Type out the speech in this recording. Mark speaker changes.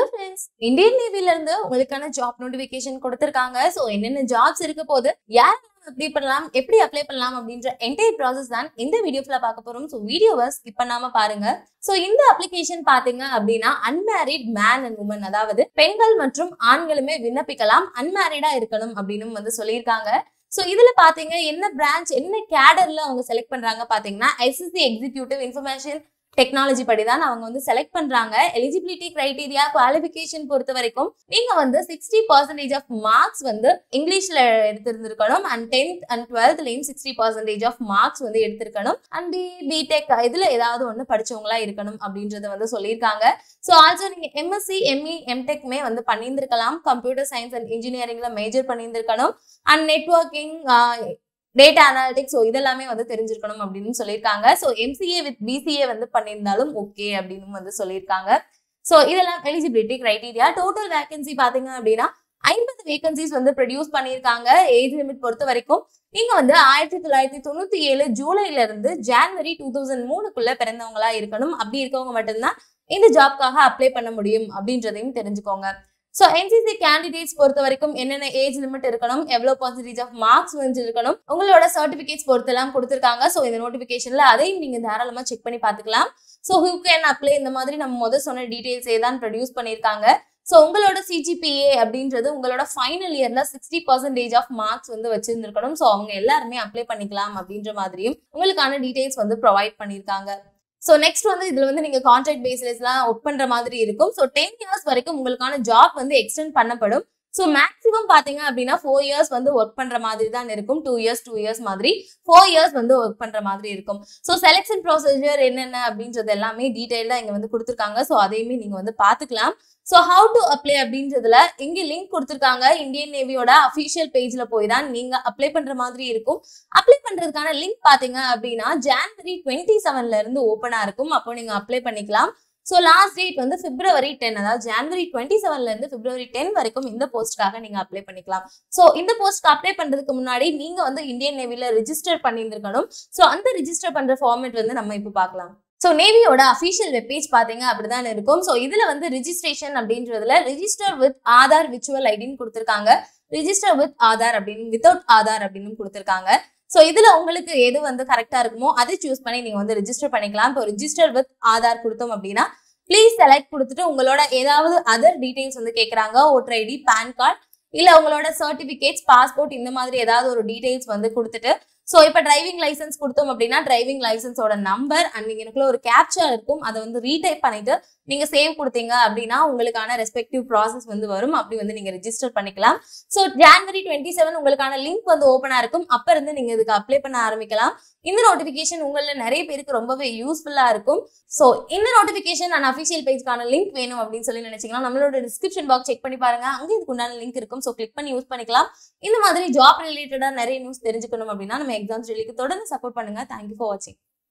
Speaker 1: friends Indian நேவில இருந்து உங்களுக்கான ஜாப் நோட்டிபிகேஷன் கொடுத்திருக்காங்க சோ என்னென்ன ஜாப்ஸ் இருக்க போது யார் அப்ளை பண்ணலாம் எப்படி அப்ளை பண்ணலாம் அப்படின்ற என்டையர் ப்ராசஸ் தான் இந்த வீடியோ ஃபுல்லா பார்க்க போறோம் ஸோ வீடியோவை ஸ்கிப் பண்ணாம பாருங்க சோ இந்த அப்ளிகேஷன் பாத்தீங்க அப்படின்னா அன்மேரிட் மேன் அண்ட் உமன் அதாவது பெண்கள் மற்றும் ஆண்களுமே விண்ணப்பிக்கலாம் அன்மேரிடா இருக்கணும் அப்படின்னு வந்து சொல்லியிருக்காங்க சோ இதுல பாத்தீங்க என்ன பிரான்ச் என்ன கேடர்ல அவங்க செலக்ட் பண்றாங்க பாத்தீங்கன்னா எஸ்எஸ்சி எக்ஸிக்யூட்டிவ் இன்ஃபர்மேஷன் டெக்னாலஜி படி தான் அவங்க வந்து செலக்ட் பண்றாங்க எலிஜிபிலிட்டி கிரைட்டீரியா குவாலிஃபிகேஷன் பொறுத்த வரைக்கும் நீங்க வந்து சிக்ஸ்டி பர்சன்டேஜ் ஆஃப் மார்க்ஸ் வந்து இங்கிலீஷ்ல எடுத்திருந்திருக்கணும் அண்ட் டென்த் அண்ட் டுவெல்த்லயும் சிக்ஸ்டி பர்சன்டேஜ் ஆஃப் மார்க்ஸ் வந்து எடுத்திருக்கணும் அண்ட் பி பிடெக் இதுல ஏதாவது ஒன்று படிச்சவங்களா இருக்கணும் அப்படின்றத வந்து சொல்லியிருக்காங்க ஸோ ஆல்சோ நீங்க எம்எஸ்சி எம்இ எம்டெக்மே வந்து பண்ணியிருந்திருக்கலாம் கம்ப்யூட்டர் சயின்ஸ் அண்ட் இன்ஜினியரிங்ல மேஜர் பண்ணியிருந்திருக்கணும் and networking data analytics so இதெல்லாமே வந்து தெரிஞ்சிருக்கணும் அப்படின்னு சொல்லியிருக்காங்க ஸோ எம்சிஏ வித் பிசிஏ வந்து பண்ணியிருந்தாலும் ஓகே அப்படின்னு வந்து சொல்லியிருக்காங்க ஸோ இதெல்லாம் எலிஜிபிலிட்டி கிரைட்டீரியா டோட்டல் வேகன்சி பார்த்தீங்க அப்படின்னா ஐம்பது வேகன்சிஸ் வந்து ப்ரொடியூஸ் பண்ணியிருக்காங்க ஏஜ் லிமிட் பொறுத்த வரைக்கும் நீங்க வந்து ஆயிரத்தி தொள்ளாயிரத்தி தொண்ணூத்தி ஏழு ஜூலைல இருந்து ஜான்வரி டூ தௌசண்ட் மூணுக்குள்ள பிறந்தவங்களா இருக்கணும் அப்படி இருக்கவங்க மட்டும்தான் இந்த ஜாப்காக அப்ளை பண்ண முடியும் அப்படின்றதையும் தெரிஞ்சுக்கோங்க ஸோ என்சிசி கேண்டிடேட்ஸ் பொறுத்த வரைக்கும் என்னென்ன ஏஜ் லிமிட் இருக்கணும் எவ்வளோ பர்சன்டேஜ் ஆஃப் மார்க்ஸ் வந்து இருக்கணும் உங்களோட சர்டிஃபிகேட்ஸ் பொறுத்தெல்லாம் கொடுத்துருக்காங்க ஸோ இந்த நோட்டிஃபிகேஷன்ல அதையும் நீங்க தாராளமா செக் பண்ணி பார்த்துக்கலாம் ஸோ ஹூ கேன் அப்ளை இந்த மாதிரி நம்ம முதல் சொன்ன டீடைல்ஸே தான் ப்ரொடியூஸ் பண்ணியிருக்காங்க ஸோ உங்களோட சிஜிபிஏ அப்படின்றது உங்களோட ஃபைனல் இயர்ல சிக்ஸ்டி பர்சன்டேஜ் ஆஃப் மார்க்ஸ் வந்து வச்சிருந்திருக்கணும் ஸோ அவங்க எல்லாருமே அப்ளை பண்ணிக்கலாம் அப்படின்ற மாதிரியும் உங்களுக்கான டீடைல்ஸ் வந்து ப்ரொவைட் பண்ணியிருக்காங்க ஸோ நெக்ஸ்ட் வந்து இதுல வந்து நீங்க கான்ட்ராக்ட் பேசிஸ்லாம் ஒர்க் பண்ற மாதிரி இருக்கும் ஸோ டென் இயர்ஸ் வரைக்கும் உங்களுக்கான ஜாப் வந்து எக்ஸ்டெண்ட் பண்ணப்படும் ஸோ மேக்ஸிமம் பாத்தீங்க அப்படின்னா ஃபோர் இயர்ஸ் வந்து ஒர்க் பண்ற மாதிரி தான் இருக்கும் டூ இயர்ஸ் டூ இயர்ஸ் மாதிரி ஃபோர் இயர்ஸ் வந்து ஒர்க் பண்ற மாதிரி இருக்கும் ஸோ செலெக்ஷன் ப்ரொசீஜர் என்னென்ன அப்படின்றது எல்லாமே டீட்டெயிலாக இங்க வந்து கொடுத்துருக்காங்க ஸோ அதையுமே நீங்க வந்து பாத்துக்கலாம் ஸோ ஹவு டு அப்ளை அப்படின்றதுல இங்க லிங்க் கொடுத்துருக்காங்க இந்தியன் நேவியோட அஃபிஷியல் பேஜ்ல போய் தான் நீங்க அப்ளை பண்ற மாதிரி இருக்கும் அப்ளை பண்றதுக்கான லிங்க் பாத்தீங்க அப்படின்னா ஜான்வரி டுவெண்ட்டி செவன்ல இருந்து ஓப்பனா இருக்கும் அப்போ நீங்க அப்ளை பண்ணிக்கலாம் ஸோ லாஸ்ட் டேட் வந்து பிப்ரவரி டென் அதாவது ஜான்வரி டுவெண்ட்டி செவன்ல இருந்து பிப்ரவரி டென் வரைக்கும் இந்த போஸ்ட்காக நீங்க அப்ளை பண்ணிக்கலாம் ஸோ இந்த போஸ்ட்க்கு அப்ளை பண்றதுக்கு முன்னாடி நீங்க வந்து இந்தியன் நேவில ரிஜிஸ்டர் பண்ணியிருந்திருக்கணும் ஸோ அந்த ரிஜிஸ்டர் பண்ற ஃபார்மேட் வந்து நம்ம இப்போ பார்க்கலாம் ஸோ நேவியோட அஃபிஷியல் வெப்பேஜ் பார்த்தீங்க அப்படிதான் இருக்கும் ஸோ இதுல வந்து ரிஜிஸ்ட்ரேஷன் அப்படின்றதுல ரிஜிஸ்டர் வித் ஆதார் விச்சுவல் ஐடின்னு கொடுத்துருக்காங்க ரிஜிஸ்டர் வித் ஆதார் அப்படின்னு வித்தவுட் ஆதார் அப்படின்னு கொடுத்துருக்காங்க ஸோ இதுல உங்களுக்கு எது வந்து கரெக்டா இருக்குமோ அதை சூஸ் பண்ணி நீங்க வந்து ரிஜிஸ்டர் பண்ணிக்கலாம் இப்போ ரிஜிஸ்டர் வித் ஆதார் கொடுத்தோம் அப்படின்னா ப்ளீஸ் செலக்ட் கொடுத்துட்டு உங்களோட ஏதாவது அதர் டீடைல்ஸ் வந்து கேட்குறாங்க ஓட்டர் ஐடி பேன் கார்டு இல்ல உங்களோட சர்டிபிகேட்ஸ் பாஸ்போர்ட் இந்த மாதிரி ஏதாவது ஒரு டீடைல்ஸ் வந்து கொடுத்துட்டு ஸோ இப்போ டிரைவிங் லைசன்ஸ் கொடுத்தோம் அப்படின்னா டிரைவிங் லைசன்ஸோட நம்பர் அண்ட் நீங்க எனக்குள்ள ஒரு கேப்சர் இருக்கும் அதை வந்து ரீடைப் பண்ணிட்டு நீங்க சேவ் கொடுத்தீங்க அப்படின்னா உங்களுக்கான ரெஸ்பெக்டிவ் ப்ராசஸ் வந்து வரும் அப்படி வந்து நீங்க ரெஜிஸ்டர் பண்ணிக்கலாம் ஸோ ஜான்வரி டுவெண்ட்டி செவன் உங்களுக்கான லிங்க் வந்து ஓப்பனா இருக்கும் அப்ப இருந்து நீங்க இதுக்கு அப்ளை பண்ண ஆரம்பிக்கலாம் இந்த நோட்டிபிகேஷன் உங்கள நிறைய பேருக்கு ரொம்பவே யூஸ்ஃபுல்லா இருக்கும் ஸோ இந்த நோட்டிபிகேஷன் அண்ட் அஃபிஷியல் பேஜ்க்கான லிங்க் வேணும் அப்படின்னு சொல்லி நினைச்சீங்கன்னா நம்மளோட டிஸ்கிரிப்ஷன் பாக்ஸ் செக் பண்ணி பாருங்க அங்கே இதுக்கு உண்டான லிங்க் இருக்கும் ஸோ கிளிக் பண்ணி யூஸ் பண்ணிக்கலாம் இந்த மாதிரி ஜாப் ரிலேட்டடா நிறைய நியூஸ் தெரிஞ்சுக்கணும் அப்படின்னா நம்ம எக்ஸாம்ஸ் ரிலேக்கு தொடர்ந்து சப்போர்ட் பண்ணுங்க தேங்க்யூ ஃபார் வாட்சிங்